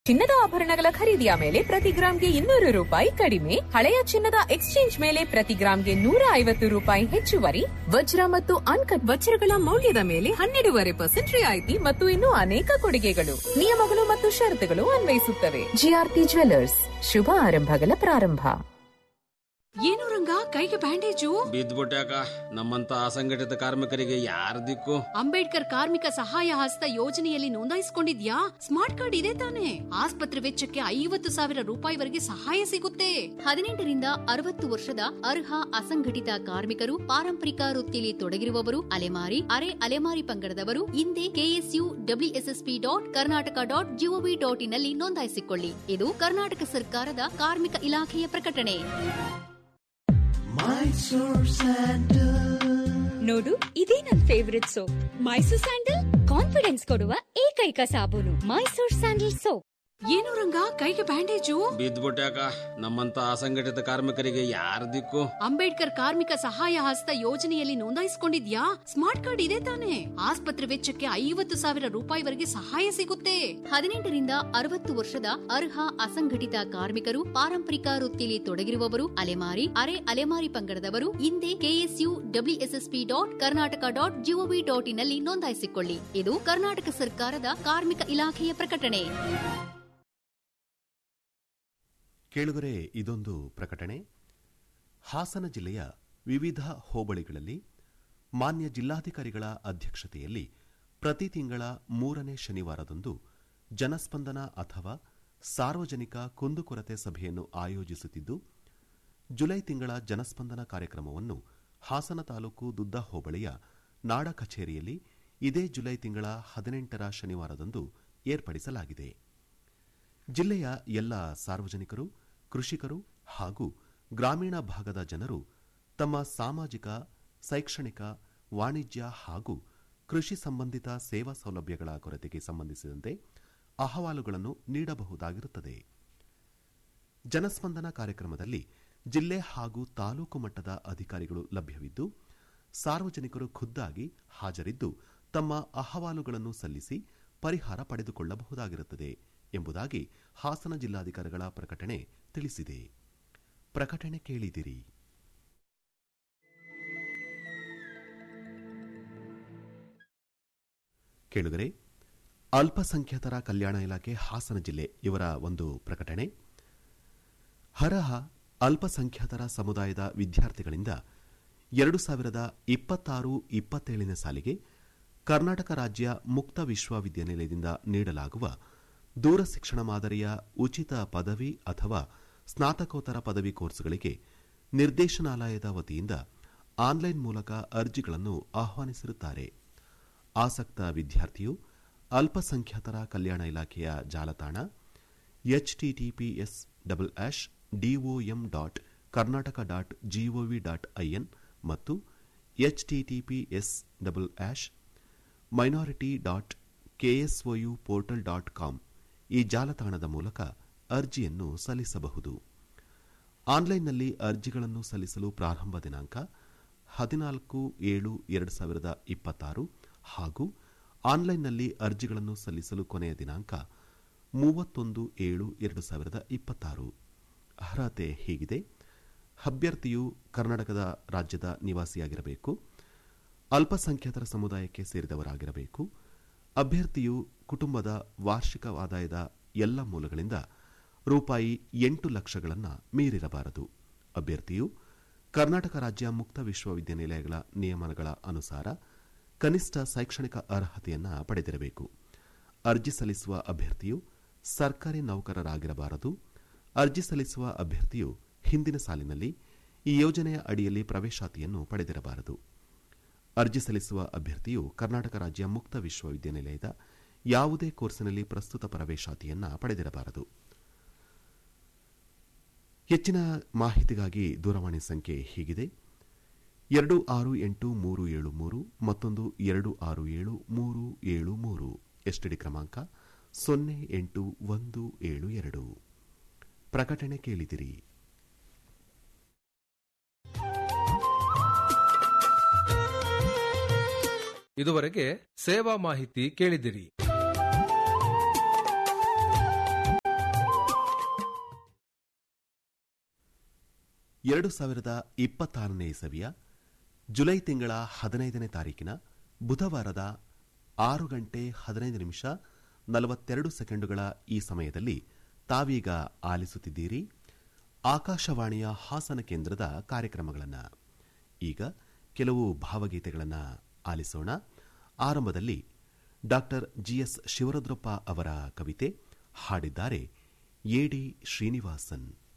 ಚಿನ್ನದ ಆಭರಣಗಳ ಖರೀದಿಯ ಮೇಲೆ ಪ್ರತಿ ಗ್ರಾಂಗೆ ಇನ್ನೂರು ರೂಪಾಯಿ ಕಡಿಮೆ ಹಳೆಯ ಚಿನ್ನದ ಎಕ್ಸ್ಚೇಂಜ್ ಮೇಲೆ ಪ್ರತಿ ಗ್ರಾಂಗೆ ನೂರ ಐವತ್ತು ರೂಪಾಯಿ ಹೆಚ್ಚುವರಿ ವಜ್ರ ಮತ್ತು ಅನ್ಕಟ್ ವಜ್ರಗಳ ಮೌಲ್ಯದ ಮೇಲೆ ಹನ್ನೆರಡೂವರೆ ಪರ್ಸೆಂಟ್ ರಿಯಾಯಿತಿ ಮತ್ತು ಇನ್ನೂ ಅನೇಕ ಕೊಡುಗೆಗಳು ನಿಯಮಗಳು ಮತ್ತು ಷರತ್ತುಗಳು ಅನ್ವಯಿಸುತ್ತವೆ ಜಿಆರ್ಪಿ ಜ್ವೆಲ್ಲರ್ಸ್ ಶುಭ ಆರಂಭಗಳ ಪ್ರಾರಂಭ ಏನು ರಂಗ ಕೈಗೆ ಬ್ಯಾಂಡೇಜು ಬಿದ್ದ್ಬಿಟ್ಯಾಕ ನಮ್ಮಂತ ಅಸಂಘಟಿತ ಕಾರ್ಮಿಕರಿಗೆ ಯಾರ ದಿಕ್ಕು ಅಂಬೇಡ್ಕರ್ ಕಾರ್ಮಿಕ ಸಹಾಯ ಹಸ್ತ ಯೋಜನೆಯಲ್ಲಿ ನೋಂದಾಯಿಸಿಕೊಂಡಿದ್ಯಾ ಸ್ಮಾರ್ಟ್ ಕಾರ್ಡ್ ಇದೆ ತಾನೆ ಆಸ್ಪತ್ರೆ ವೆಚ್ಚಕ್ಕೆ ಐವತ್ತು ಸಾವಿರ ರೂಪಾಯಿವರೆಗೆ ಸಹಾಯ ಸಿಗುತ್ತೆ ಹದಿನೆಂಟರಿಂದ ಅರವತ್ತು ವರ್ಷದ ಅರ್ಹ ಅಸಂಘಟಿತ ಕಾರ್ಮಿಕರು ಪಾರಂಪರಿಕ ವೃತ್ತಿಯಲ್ಲಿ ತೊಡಗಿರುವವರು ಅಲೆಮಾರಿ ಅರೆ ಅಲೆಮಾರಿ ಪಂಗಡದವರು ಹಿಂದೆ KSU WSSP dot Karnataka dot gov ಡಾಟ್ ಇನ್ನಲ್ಲಿ ನೋಂದಾಯಿಸಿಕೊಳ್ಳಿ ಇದು ಕರ್ನಾಟಕ ಸರ್ಕಾರದ ಕಾರ್ಮಿಕ ಇಲಾಖೆಯ ಪ್ರಕಟಣೆ ನೋಡು ಇದೇ ನನ್ favourite soap Mysore sandal confidence ಕೊಡುವ ಏಕೈಕ ಸಾಬೂನು ಮೈಸೂರ್ ಸ್ಯಾಂಡಲ್ ಸೋಪ್ ಏನು ರಂಗ ಕೈಗೆ ಬ್ಯಾಂಡೇಜು ಬಿದ್ದ್ಬಿಟ್ಯಾಕ ನಮ್ಮಂತ ಅಸಂಘಟಿತ ಕಾರ್ಮಿಕರಿಗೆ ಯಾರ ದಿಕ್ಕು ಅಂಬೇಡ್ಕರ್ ಕಾರ್ಮಿಕ ಸಹಾಯ ಹಸ್ತ ಯೋಜನೆಯಲ್ಲಿ ನೋಂದಾಯಿಸಿಕೊಂಡಿದ್ಯಾ ಸ್ಮಾರ್ಟ್ ಕಾರ್ಡ್ ಇದೆ ತಾನೆ ಆಸ್ಪತ್ರೆ ವೆಚ್ಚಕ್ಕೆ ಐವತ್ತು ಸಾವಿರ ರೂಪಾಯಿವರೆಗೆ ಸಹಾಯ ಸಿಗುತ್ತೆ ಹದಿನೆಂಟರಿಂದ ಅರವತ್ತು ವರ್ಷದ ಅರ್ಹ ಅಸಂಘಟಿತ ಕಾರ್ಮಿಕರು ಪಾರಂಪರಿಕ ವೃತ್ತಿಯಲ್ಲಿ ತೊಡಗಿರುವವರು ಅಲೆಮಾರಿ ಅರೆ ಅಲೆಮಾರಿ ಪಂಗಡದವರು ಹಿಂದೆ KSU WSSP dot Karnataka dot gov ಡಾಟ್ ಇನ್ನಲ್ಲಿ ನೋಂದಾಯಿಸಿಕೊಳ್ಳಿ ಇದು ಕರ್ನಾಟಕ ಸರ್ಕಾರದ ಕಾರ್ಮಿಕ ಇಲಾಖೆಯ ಪ್ರಕಟಣೆ ಕೇಳುಗರೆ ಇದೊಂದು ಪ್ರಕಟಣೆ ಹಾಸನ ಜಿಲ್ಲೆಯ ವಿವಿಧ ಹೋಬಳಿಗಳಲ್ಲಿ ಮಾನ್ಯ ಜಿಲ್ಲಾಧಿಕಾರಿಗಳ ಅಧ್ಯಕ್ಷತೆಯಲ್ಲಿ ಪ್ರತಿ ತಿಂಗಳ ಮೂರನೇ ಶನಿವಾರದಂದು ಜನಸ್ಪಂದನ ಅಥವಾ ಸಾರ್ವಜನಿಕ ಕುಂದುಕೊರತೆ ಸಭೆಯನ್ನು ಆಯೋಜಿಸುತ್ತಿದ್ದು ಜುಲೈ ತಿಂಗಳ ಜನಸ್ಪಂದನ ಕಾರ್ಯಕ್ರಮವನ್ನು ಹಾಸನ ತಾಲೂಕು ದುದ್ದ ಹೋಬಳಿಯ ನಾಡ ಕಚೇರಿಯಲ್ಲಿ ಇದೇ ಜುಲೈ ತಿಂಗಳ ಹದಿನೆಂಟರ ಶನಿವಾರದಂದು ಏರ್ಪಡಿಸಲಾಗಿದೆ ಜಿಲ್ಲೆಯ ಎಲ್ಲ ಸಾರ್ವಜನಿಕರು ಕೃಷಿಕರು ಹಾಗೂ ಗ್ರಾಮೀಣ ಭಾಗದ ಜನರು ತಮ್ಮ ಸಾಮಾಜಿಕ ಶೈಕ್ಷಣಿಕ ವಾಣಿಜ್ಯ ಹಾಗೂ ಕೃಷಿ ಸಂಬಂಧಿತ ಸೇವಾ ಸೌಲಭ್ಯಗಳ ಕೊರತೆಗೆ ಸಂಬಂಧಿಸಿದಂತೆ ಅಹವಾಲುಗಳನ್ನು ನೀಡಬಹುದಾಗಿರುತ್ತದೆ ಜನಸ್ಪಂದನ ಕಾರ್ಯಕ್ರಮದಲ್ಲಿ ಜಿಲ್ಲೆ ಹಾಗೂ ತಾಲೂಕು ಮಟ್ಟದ ಅಧಿಕಾರಿಗಳು ಲಭ್ಯವಿದ್ದು ಸಾರ್ವಜನಿಕರು ಖುದ್ದಾಗಿ ಹಾಜರಿದ್ದು ತಮ್ಮ ಅಹವಾಲುಗಳನ್ನು ಸಲ್ಲಿಸಿ ಪರಿಹಾರ ಪಡೆದುಕೊಳ್ಳಬಹುದಾಗಿರುತ್ತದೆ ಎಂಬುದಾಗಿ ಹಾಸನ ಜಿಲ್ಲಾಧಿಕಾರಿಗಳ ಪ್ರಕಟಣೆ ತಿಳಿಸಿದೆ ಪ್ರಕಟಣೆ ಕೇಳಿದಿರಿ ಕೇಳುಗರೆ ಅಲ್ಪಸಂಖ್ಯಾತರ ಕಲ್ಯಾಣ ಇಲಾಖೆ ಹಾಸನ ಜಿಲ್ಲೆ ಇವರ ಒಂದು ಪ್ರಕಟಣೆ ಹರಹ ಅಲ್ಪಸಂಖ್ಯಾತರ ಸಮುದಾಯದ ವಿದ್ಯಾರ್ಥಿಗಳಿಂದ ಎರಡು ಸಾವಿರದ ಇಪ್ಪತ್ತಾರು ಇಪ್ಪತ್ತೇಳನೇ ಸಾಲಿಗೆ ಕರ್ನಾಟಕ ರಾಜ್ಯ ಮುಕ್ತ ವಿಶ್ವವಿದ್ಯಾನಿಲಯದಿಂದ ನೀಡಲಾಗುವ ದೂರ ಶಿಕ್ಷಣ ಮಾದರಿಯ ಉಚಿತ ಪದವಿ ಅಥವಾ ಸ್ನಾತಕೋತ್ತರ ಪದವಿ ಕೋರ್ಸ್ಗಳಿಗೆ ನಿರ್ದೇಶನಾಲಯದ ವತಿಯಿಂದ ಆನ್ಲೈನ್ ಮೂಲಕ ಅರ್ಜಿಗಳನ್ನು ಆಹ್ವಾನಿಸಿರುತ್ತಾರೆ ಆಸಕ್ತ ವಿದ್ಯಾರ್ಥಿಯು ಅಲ್ಪಸಂಖ್ಯಾತರ ಕಲ್ಯಾಣ ಇಲಾಖೆಯ ಜಾಲತಾಣ ಎಚ್ಟಿಟಿಪಿಎಸ್ ಡಬಲ್ ಆಶ್ DOM dot Karnataka dot gov dot IN ಮತ್ತು ಎಚ್ಟಿಟಿಪಿಎಸ್ ಡಬಲ್ ಆಶ್ minority dot KSOU portal dot com ಈ ಜಾಲತಾಣದ ಮೂಲಕ ಅರ್ಜಿಯನ್ನು ಸಲ್ಲಿಸಬಹುದು ಆನ್ಲೈನ್ನಲ್ಲಿ ಅರ್ಜಿಗಳನ್ನು ಸಲ್ಲಿಸಲು ಪ್ರಾರಂಭ ದಿನಾಂಕ ಹದಿನಾಲ್ಕು ಏಳು ಎರಡು ಸಾವಿರದ ಇಪ್ಪತ್ತಾರು ಹಾಗೂ ಆನ್ಲೈನ್ನಲ್ಲಿ ಅರ್ಜಿಗಳನ್ನು ಸಲ್ಲಿಸಲು ಕೊನೆಯ ದಿನಾಂಕ ಮೂವತ್ತೊಂದು ಏಳು ಎರಡು ಸಾವಿರದ ಇಪ್ಪತ್ತಾರು ಅರ್ಹತೆ ಹೀಗಿದೆ ಅಭ್ಯರ್ಥಿಯು ಕರ್ನಾಟಕದ ರಾಜ್ಯದ ನಿವಾಸಿಯಾಗಿರಬೇಕು ಅಲ್ಪಸಂಖ್ಯಾತರ ಸಮುದಾಯಕ್ಕೆ ಸೇರಿದವರಾಗಿರಬೇಕು ಅಭ್ಯರ್ಥಿಯು ಕುಟುಂಬದ ವಾರ್ಷಿಕ ಆದಾಯದ ಎಲ್ಲ ಮೂಲಗಳಿಂದ ರೂಪಾಯಿ ಎಂಟು ಲಕ್ಷಗಳನ್ನು ಮೀರಿರಬಾರದು ಅಭ್ಯರ್ಥಿಯು ಕರ್ನಾಟಕ ರಾಜ್ಯ ಮುಕ್ತ ವಿಶ್ವವಿದ್ಯಾನಿಲಯಗಳ ನಿಯಮಗಳ ಅನುಸಾರ ಕನಿಷ್ಠ ಶೈಕ್ಷಣಿಕ ಅರ್ಹತೆಯನ್ನು ಪಡೆದಿರಬೇಕು ಅರ್ಜಿ ಸಲ್ಲಿಸುವ ಅಭ್ಯರ್ಥಿಯು ಸರ್ಕಾರಿ ನೌಕರರಾಗಿರಬಾರದು ಅರ್ಜಿ ಸಲ್ಲಿಸುವ ಅಭ್ಯರ್ಥಿಯು ಹಿಂದಿನ ಸಾಲಿನಲ್ಲಿ ಈ ಯೋಜನೆಯ ಅಡಿಯಲ್ಲಿ ಪ್ರವೇಶಾತಿಯನ್ನು ಪಡೆದಿರಬಾರದು ಅರ್ಜಿ ಸಲ್ಲಿಸುವ ಅಭ್ಯರ್ಥಿಯು ಕರ್ನಾಟಕ ರಾಜ್ಯ ಮುಕ್ತ ವಿಶ್ವವಿದ್ಯಾನಿಲಯದ ಯಾವುದೇ ಕೋರ್ಸಿನಲ್ಲಿ ಪ್ರಸ್ತುತ ಪ್ರವೇಶಾತಿಯನ್ನು ಪಡೆದಿರಬಾರದು ಹೆಚ್ಚಿನ ಮಾಹಿತಿಗಾಗಿ ದೂರವಾಣಿ ಸಂಖ್ಯೆ ಹೀಗಿದೆ ಎರಡು ಆರು ಎಂಟು ಮೂರು ಏಳು ಮೂರು ಮತ್ತೊಂದು ಎರಡು ಆರು ಏಳು ಮೂರು ಏಳು ಮೂರು ಎಸ್ಟಿಡಿ ಕ್ರಮಾಂಕ ಸೊನ್ನೆ ಎಂಟು ಒಂದು ಏಳು ಎರಡು ಪ್ರಕಟಣೆ ಕೇಳಿದಿರಿ ಇದುವರೆಗೆ ಸೇವಾ ಮಾಹಿತಿ ಕೇಳಿದಿರಿ ಎರಡು ಸಾವಿರದ ಇಪ್ಪತ್ತಾರನೇ ಇಸವಿಯ ಜುಲೈ ತಿಂಗಳ ಹದಿನೈದನೇ ತಾರೀಕಿನ ಬುಧವಾರದ ಆರು ಗಂಟೆ ಹದಿನೈದು ನಿಮಿಷ ನಲವತ್ತೆರಡು ಸೆಕೆಂಡುಗಳ ಈ ಸಮಯದಲ್ಲಿ ತಾವೀಗ ಆಲಿಸುತ್ತಿದ್ದೀರಿ ಆಕಾಶವಾಣಿಯ ಹಾಸನ ಕೇಂದ್ರದ ಕಾರ್ಯಕ್ರಮಗಳನ್ನು ಈಗ ಕೆಲವು ಭಾವಗೀತೆಗಳನ್ನು ಆಲಿಸೋಣ ಆರಂಭದಲ್ಲಿ ಡಾಕ್ಟರ್ ಜಿಎಸ್ ಶಿವರುದ್ರಪ್ಪ ಅವರ ಕವಿತೆ ಹಾಡಿದ್ದಾರೆ ಎಡಿ ಶ್ರೀನಿವಾಸನ್